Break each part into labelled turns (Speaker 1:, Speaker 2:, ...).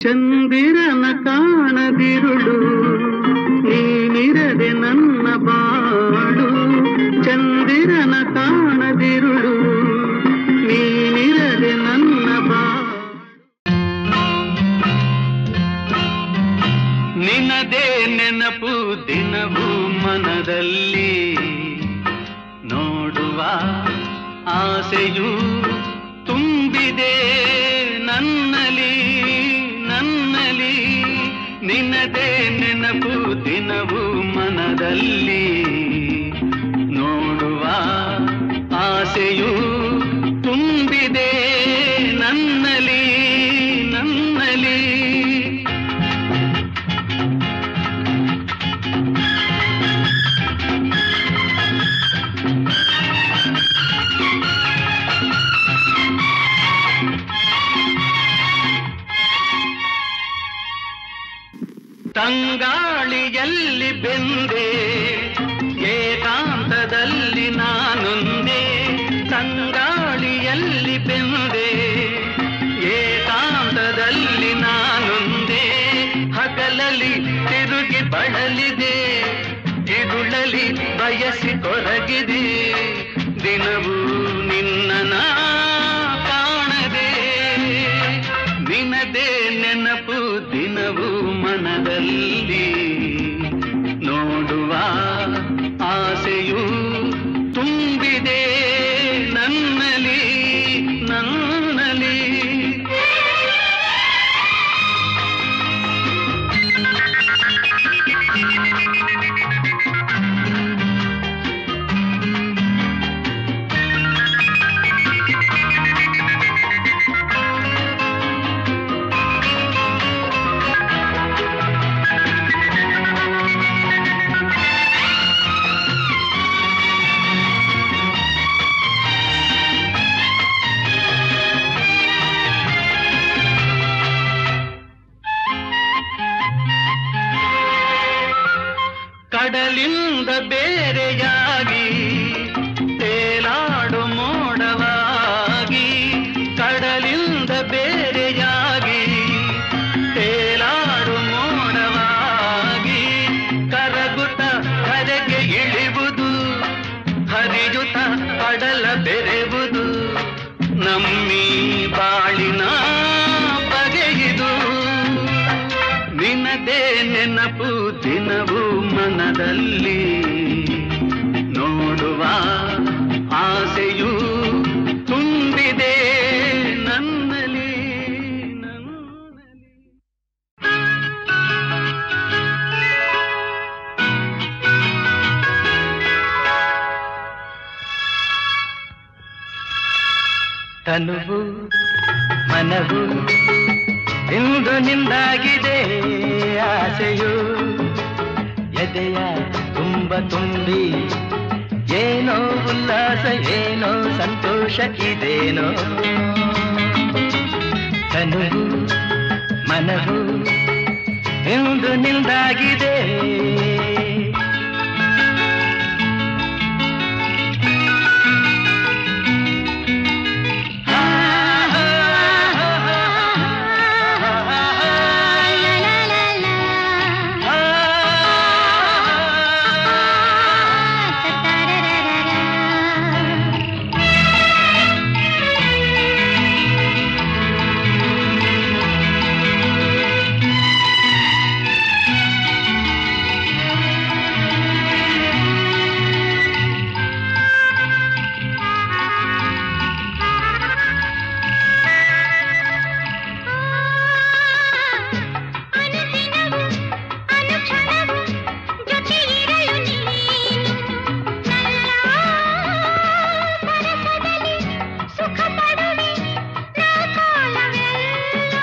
Speaker 1: ಚಂದಿರನ ಕಾಣದಿರುಳು ನೀನಿರದೆ ನನ್ನ ಬಾಳು ಚಂದಿರನ ಕಾಣದಿರುಳು ನೀನಿರದೆ ನನ್ನ ಬಾಳು ನಿನದೇ ನೆನಪು ದಿನವೂ ಮನದಲ್ಲಿ ನೋಡುವ ಆಸೆಯು ತುಂಬಿದೆ ನನ್ನಲಿ ನನ್ನಲಿ ನಿನದೇ ನೆನಪು ದಿನವೂ ಮನದಲ್ಲಿ ನೋಡುವ ಆಸೆಯು ತುಂಬಿದೆ ನನ್ನಲಿ ನನ್ನಲಿ ತಂಗಾಳಿಯಲ್ಲಿ ಬೆಂದೆ ಏಕಾಂತದಲ್ಲಿ ನಾನೊಂದೇ ತಂಗಾಳಿಯಲ್ಲಿ ಬೆಂದೆ ಏಕಾಂತದಲ್ಲಿ ನಾನೊಂದೇ ಹಗಲಲ್ಲಿ ತಿರುಗಿ ಬಳಲಿದೆ ಇರುಳಲಿ ಬಯಸಿ ಕೊರಗಿದೆ ದಿನವೂ ನಿನ್ನ ಕಾಣದೆ ನಿನದೇ ನೆನಪು ದಿನವೂ ಮನದಲ್ಲಿ ನೋಡುವ ಆಸೆಯು ತುಂಬಿದೆ ನನ್ನಲಿ ನನ್ನಲಿ ಕಡಲಿಂದ ಬೇರೆಯಾಗಿ ತೇಲಾಡು ಮೋಡವಾಗಿ ಕಡಲಿಂದ ಬೇರೆಯಾಗಿ ತೇಲಾಡು ಮೋಡವಾಗಿ ಕರಗುತ್ತ ಕರೆಗೆ ಇಳಿವುದು ಹರಿಯುತ್ತ ಕಡಲ ಬೆರೆವುದು ನಮ್ಮಿ ಬಾಳಿನ ಬಗೆಯಿದು ನಿನದೇ ನೆನಪು ದಿನವೂ ಮನದಲ್ಲಿ ನೋಡುವ ಆಸೆಯು ತುಂಬಿದೆ ನನ್ನಲಿ ನನ್ನಲಿ ತನುವು ಮನವು ಇಂದು ನಿಂದಾಗಿದೆ ಆಸೆಯು ಎದೆಯ ತುಂಬ ತುಂಬಿ ಏನೋ ಉಲ್ಲಾಸ ಏನೋ ಸಂತೋಷ ಇದೇನೋ ತನುವು ಮನವು ಇಂದು ನಿಂದಾಗಿದೆ
Speaker 2: ಅನುದಿನವೂ ಅನುಕ್ಷಣವೂ ಜೊತೆ ಇರಲು ನೀನು ನನ್ನ ಸರಸದಲ್ಲಿ ಸುಖ ಪಡುವೆ ನಾ ಕಾಲವೆಲ್ಲ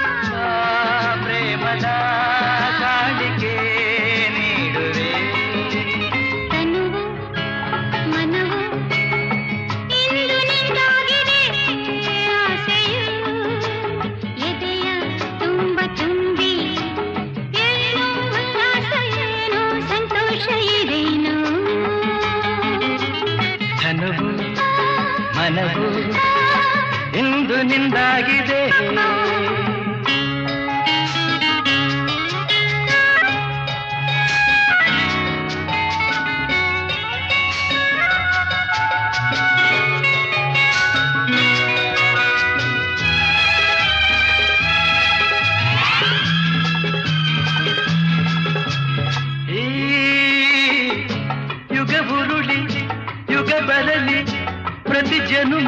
Speaker 1: ಪ್ರೇಮದ ಕಾಣಿಕೆ ನೀಡುವೆ
Speaker 2: ತನುವು ಮನವು ಇಂದು ನಿಂದಾಗಿದೆ ಆಸೆಯು ಎದೆಯ ತುಂಬ ತುಂಬಿ ಏನೋ ಉಲ್ಲಾಸ ಏನೋ ಸಂತೋಷ ಇದೇನೋ
Speaker 1: ಧನವು ಮನವು ಇಂದು ನಿಂದಾಗಿದೆ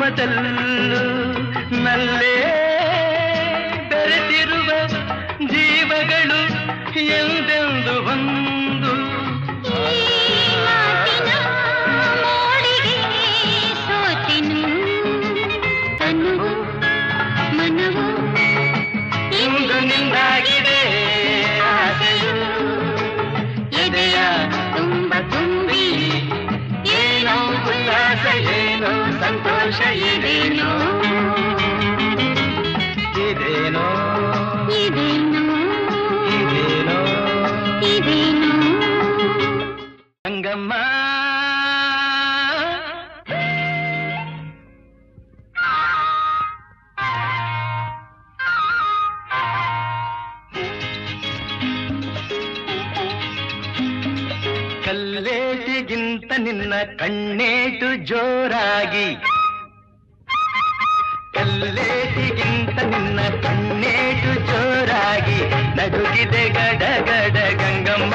Speaker 1: ರೂಪದಲ್ಲೂ ನಲ್ಲೇ ಬೆರೆತಿರುವ ಜೀವಗಳು ಎಂದೆಂದು ಒಂದು
Speaker 2: ಈ ಮಾತಿನ ಮೋಡಿಗೆ ಸೋತೆನು ತನುವು ಮನವು
Speaker 1: ಇಂದು ನಿಂದಾಗಿದೆ ಆಸೆಯು ಎದೆಯ ತುಂಬ ತುಂಬಿ ಏನೋ ಉಲ್ಲಾಸ ಏನೋ ಸಂತೋಷ ಇದೇನೋ ಇದೇನೋ
Speaker 2: ಇದೇನು
Speaker 1: ಇದೇನೋ
Speaker 2: ಇದೇನು
Speaker 1: ಗಂಗಮ್ಮ ಕಲ್ಲೇಟಿಗಿಂತ ನಿನ್ನ ಕಣ್ಣೇಟು ಜೋರಾಗಿ ಕಲ್ಲೇಟಿಗಿಂತ ನಿನ್ನ ಕಣ್ಣೇಟು ಜೋರಾಗಿ ನಡುಗಿದೆ ಗಡ ಗಡ ಗಂಗಮ್ಮ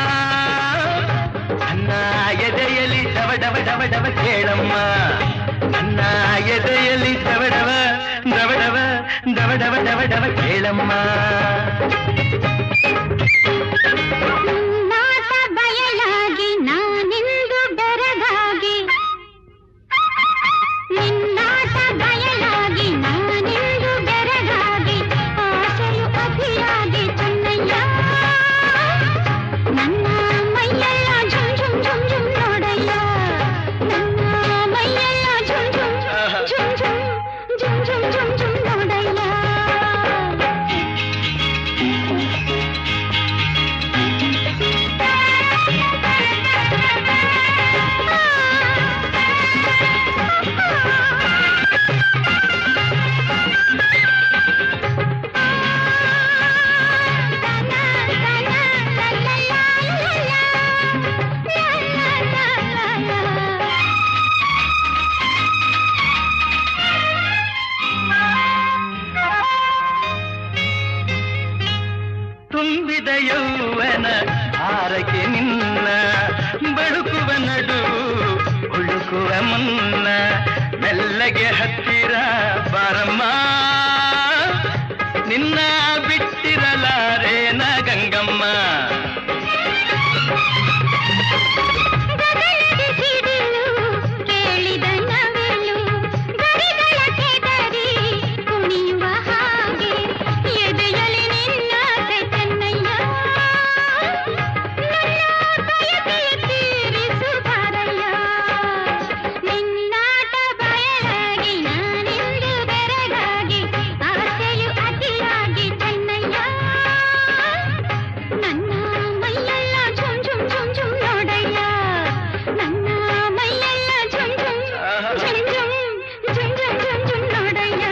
Speaker 1: ನನ್ನ ಎದೆಯಲ್ಲಿ ಡವ ಡವ ಡವ ಡವ ಕೇಳಮ್ಮ ನನ್ನ ಎದೆಯಲ್ಲಿ ಡವ ಡವ ಡವ ಡವ ಡವ ಡವ ಡವ ಡವ ಕೇಳಮ್ಮ
Speaker 2: ನಾಟ ಬಯಲಾಗಿ ನಾನಿಂದು ಬೆರಗಾಗಿ ನಿನ್ನಾಟ ಬಯಲಾಗಿ ನಾನಿಂದು ಬೆರಗಾಗಿ ಆಸೆಯು ಅತಿಯಾಗಿ ಚೆನ್ನಯ್ಯ ನನ್ನ ಮೈಯೆಲ್ಲ ಝುಮ್ ಝುಮ್ ಝುಮ್ ಝುಮ್ ನೋಡಯ್ಯ ನನ್ನ ಮೈಯೆಲ್ಲ ಝುಮ್ ಝುಮ್ ಝುಮ್ ಝುಮ್ ಝುಮ್ ಝುಮ್ ಝುಮ್ ಝುಮ್ ನೋಡಯ್ಯ
Speaker 1: ತುಂಬಿದ ಯೌವನ ಆರಕ್ಕೆ ನಿನ್ನ ಬಳುಕುವ ನಡು ಉಳುಕುವ ಮುನ್ನ ಮೆಲ್ಲಗೆ ಹತ್ತಿರ ಬಾರಮ್ಮ ನಿನ್ನ ಬಿಟ್ಟಿರಲಾರೇನ ಗಂಗಮ್ಮ
Speaker 2: ಗಗನದ ಸಿಡಿಲು ಕೇಳಿದ ನವಿಲು ಗರಿಗಳ ಕೆದರಿ ಕುಣಿಯುವ ಹಾಗೆ ಎದೆಯಲ್ಲಿ ನಿನ್ನ ಚೆನ್ನಯ್ಯ ನನ್ನ ಬಯಕೆಯ ತೀರಿಸು ಬಾರಯ್ಯ ನಿನ್ನಾಟ ಬಯಲಾಗಿ ನಾನಿಂದು ಬೆರಗಾಗಿ ಆಸೆಯು ಅತಿಯಾಗಿ ಚೆನ್ನಯ್ಯ ನನ್ನ ಮೈಯೆಲ್ಲ ಝುಮ್ ಝುಮ್ ಝುಮ್ ಝುಮ್ ನೋಡಯ್ಯ ನನ್ನ ಮೈಯೆಲ್ಲ ಝುಮ್ ಝುಮ್ ಝುಮ್ ಝುಮ್ ಝುಮ್ ಝುಮ್ ಝುಮ್ ಝುಮ್ ನೋಡಯ್ಯ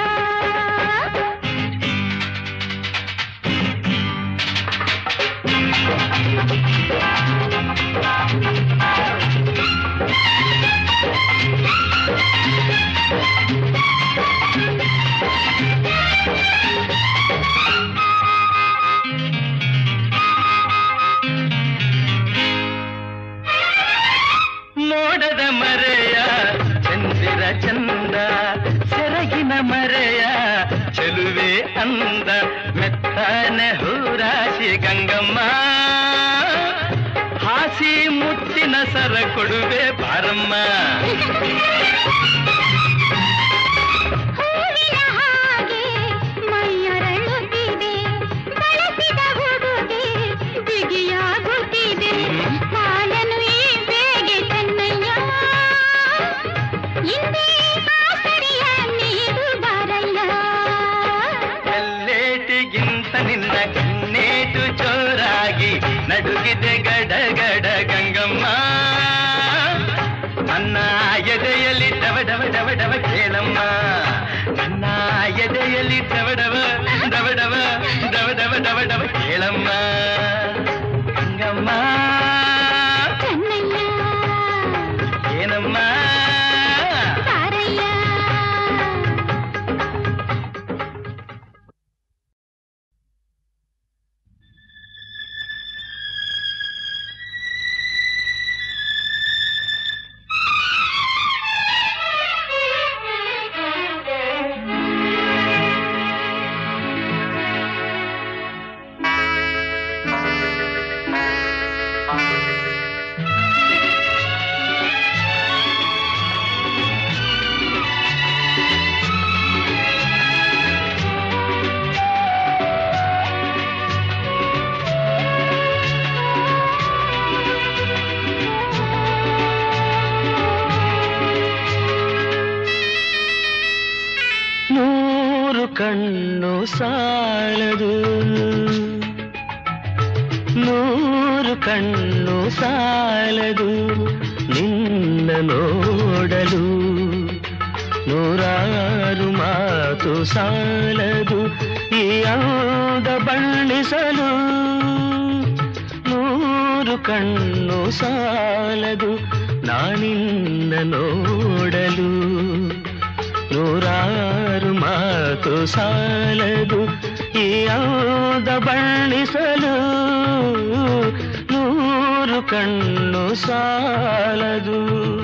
Speaker 1: ಮೋಡದ ಮರೆಯ ಚಂದಿರ ಚಂದ ಸೆರಗಿನ ಮರೆಯ ಚೆಲುವೆ ಅಂದ ಮೆತ್ತನೆ ಹೂರಾಶಿ ಗಂಗಮ್ಮ ಹಾಸಿ ಮುತ್ತಿನ ಸರ ಕೊಡುವೆ ಬಾರಮ್ಮ
Speaker 2: ಹೂವಿನ ಹಾಗೆ ಮೈಯರಳುತ್ತಿದೆ ಬಳಸಿದ ಹುಡುಗೆ ಬಿಗಿಯಾಗುತ್ತಿದೆ ಕಾಲನು ಈ ಬೇಗೆ ಚೆನ್ನಯ್ಯ ಇಂದೇ ಆಸರೆಯ ನೀಡು ಬಾರಯ್ಯ
Speaker 1: ಎಲ್ಲೇಟಿಗಿಂತ ನಿನ್ನ ಕಣ್ಣೇಟು ಜೋರಾಗಿ ನಡುಗಿದೆ ಗಡ ಗಡ ಗಂಗಮ್ಮ ನನ್ನ ಎದೆಯಲ್ಲಿ ಡವ ಡವ ಡವ ಡವ ಕೇಳಮ್ಮ ನನ್ನ ಎದೆಯಲ್ಲಿ ಡವ ಡವ ಡವ ಡವ ಡವ ಡವ ಡವ ಡವ ಕೇಳಮ್ಮ ಗಂಗಮ್ಮ
Speaker 2: ಚೆನ್ನಯ್ಯ
Speaker 1: ಏನಮ್ಮ
Speaker 2: ಬಾರಯ್ಯ
Speaker 1: ಸಾಲದು ನೂರು ಕಣ್ಣು ಸಾಲದು ನಿನ್ನ ನೋಡಲು ನೂರಾರು ಮಾತು ಸಾಲದು ಈ ಅಂದ ಬಣ್ಣಿಸಲು ನೂರು ಕಣ್ಣು ಸಾಲದು ನಾನಿನ್ನ ನೋಡಲು ನೂರಾರು ಮಾತು ಸಾಲದು ಈ ಅಂದ ಬಣ್ಣಿಸಲು ನೂರು ಕಣ್ಣು ಸಾಲದು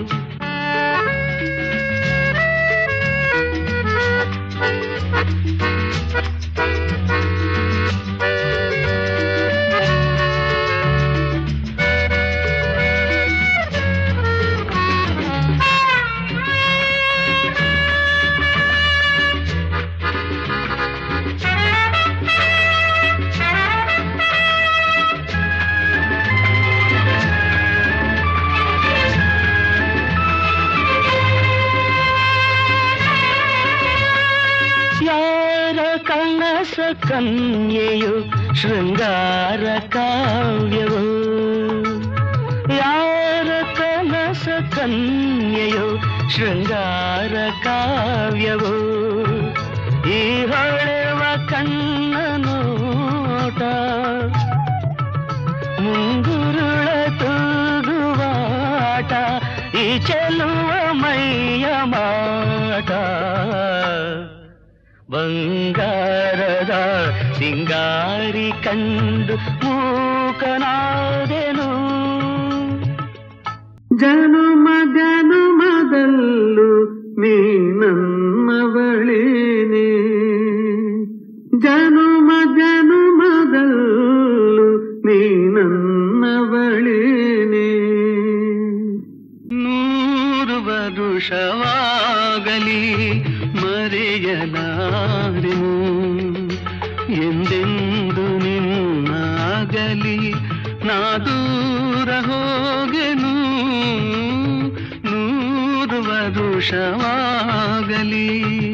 Speaker 1: ಯಾರ ಕನಸ ಕನ್ಯೆಯು ಶೃಂಗಾರ ಕಾವ್ಯವು ಯಾರ ಕನಸ ಕನ್ಯೆಯು ಶೃಂಗಾರ ಕಾವ್ಯವು ಈ ಹೊಳೆವ ಕಣ್ಣ ನೋಟ ಮುಂಗುರುಳ ತೂಗುವಾಟ ಈ ಚೆಲುವ ಮೈಯ ಮಾಟ ಬಂಗಾರದ ಸಿಂಗಾರಿ ಕಂಡು ಮೂಕನಾದೆನು
Speaker 3: ಜನುಮ ಜನುಮದಲ್ಲೂ ನೀ ನನ್ನವಳೇನೆ ಜನುಮ ಜನುಮದಲ್ಲೂ ನೀ ನನ್ನವಳೇನೆ
Speaker 1: ನೂರು ವರುಷವಾಗಲಿ ಮರೆಯಲಾರೆನು ಎಂದೆಂದು ನಿನ್ನಾಗಲಿ ನಾ ದೂರ ಹೋಗೆನು ನೂರು ವರುಷವಾಗಲಿ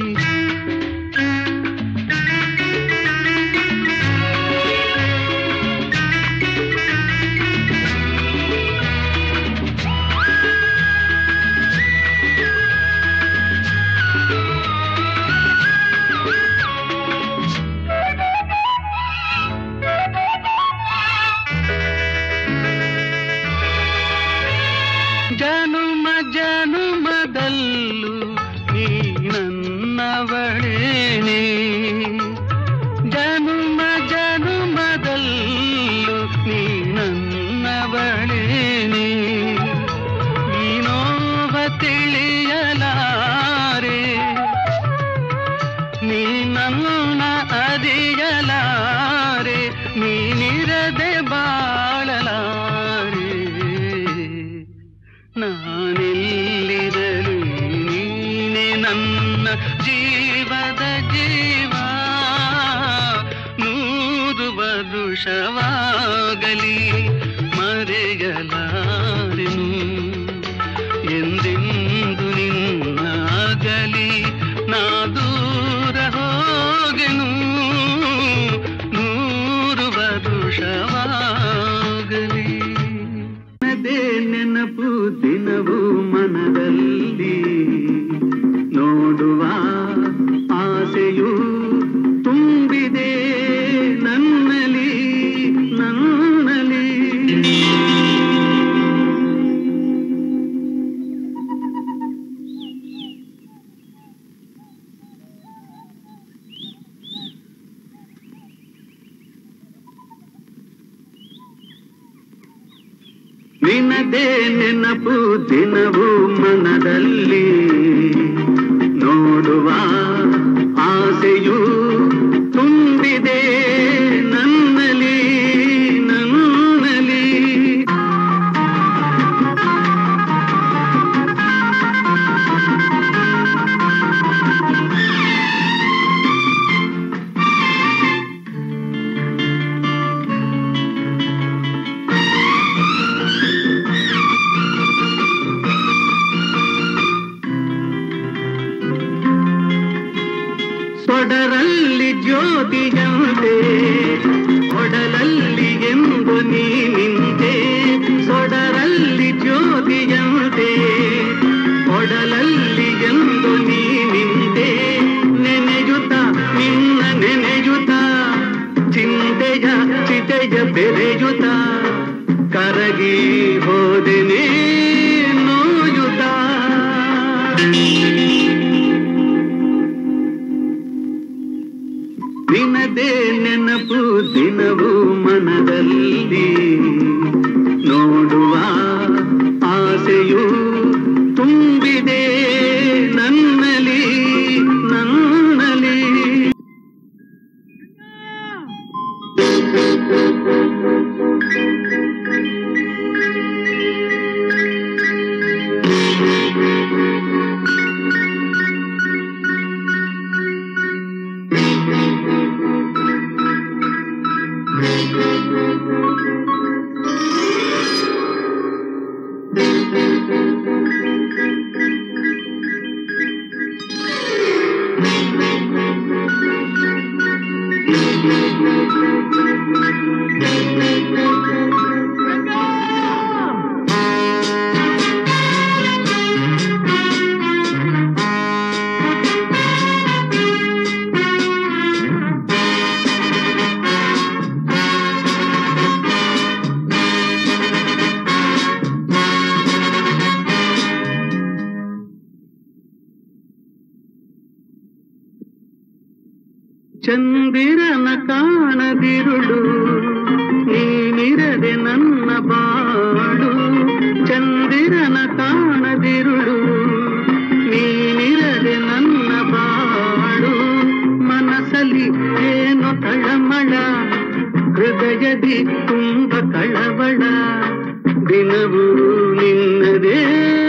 Speaker 1: ಜನುಮ ಜನುಮದಲ್ಲೂ ನೀ ನನ್ನವಳೇನೆ ಜನುಮ ಜನುಮದಲ್ಲೂ ನೀ ನನ್ನವಳೇನೆ ನೀನೋವ ತಿಳಿಯಲಾರೆ ನೀ ನನ್ನ ಅರಿಯಲಾರೆ ನೀನಿರದೆ ಬಾಳಲಾರೆ ನಾನೆಲ್ಲಿರಲಿ ನೀನೆ ನನ್ನ ಜೀವದ ಜೀವ ನೂರು ವರುಷವಾಗಲಿ ಮರೆಯಲಾರೆನು ಎಂದೆಂದು ನಿನ್ನಾಗಲಿ ನಾ ದೂರ ಹೋಗೆನು ನೂರು ವರುಷವಾಗಲಿ
Speaker 3: ನದೇ ನೆನಪು ದಿನವೂ ಮನದಲ್ಲಿ ನೋಡುವ ಆಸೆಯು ತುಂಬಿದೆ ನನ್ನಲಿ ನನ್ನಲಿ ನಿನದೇ ನೆನಪು ದಿನವೂ ಮನದಲ್ಲಿ ನೋಡುವ ಆಸೆಯು ತುಂಬಿದೆ ನನ್ನಲಿ ನನ್ನಲಿ ಸೊಡರಲ್ಲಿ ಜ್ಯೋತಿ ಜ್ಯೋತಿಯಂತೆ ಒಡಲಲ್ಲಿ ಎಂದು ನೀ ನಿಂತೆ ಸೊಡರಲ್ಲಿ ಜ್ಯೋತಿಯಂತೆ ಒಡಲಲ್ಲಿ ಎಂದು ನೀ ನಿಂತೆ ನೆನೆಯುತ್ತ ನಿನ್ನ ನೆನೆಯುತ್ತ ಚಿಂತೆಯ ಚಿತೆಯ ಬೆರೆಯುತ್ತ ಕರಗಿ ಹೋದೆನೇ ನೋಯುತ್ತ ದಿನದೇ ನೆನಪು ದಿನವೂ ಮನದಲ್ಲಿ ನೋಡುವ ಆಸೆಯು ತುಂಬಿದೆ ನನ್ನಲಿ ನನ್ನಲಿ ಚಂದಿರನ ಕಾಣದಿರುಳು ನೀನಿರದೆ ನನ್ನ ಬಾಳು ಚಂದಿರನ ಕಾಣದಿರುಳು ನೀನಿರದೆ ನನ್ನ ಬಾಳು ಮನಸ್ಸಲ್ಲಿ ಏನು ತಳಮಳ ಹೃದಯದಿ ತುಂಬ ಕಳವಳ ದಿನವೂ ನಿನ್ನದೇ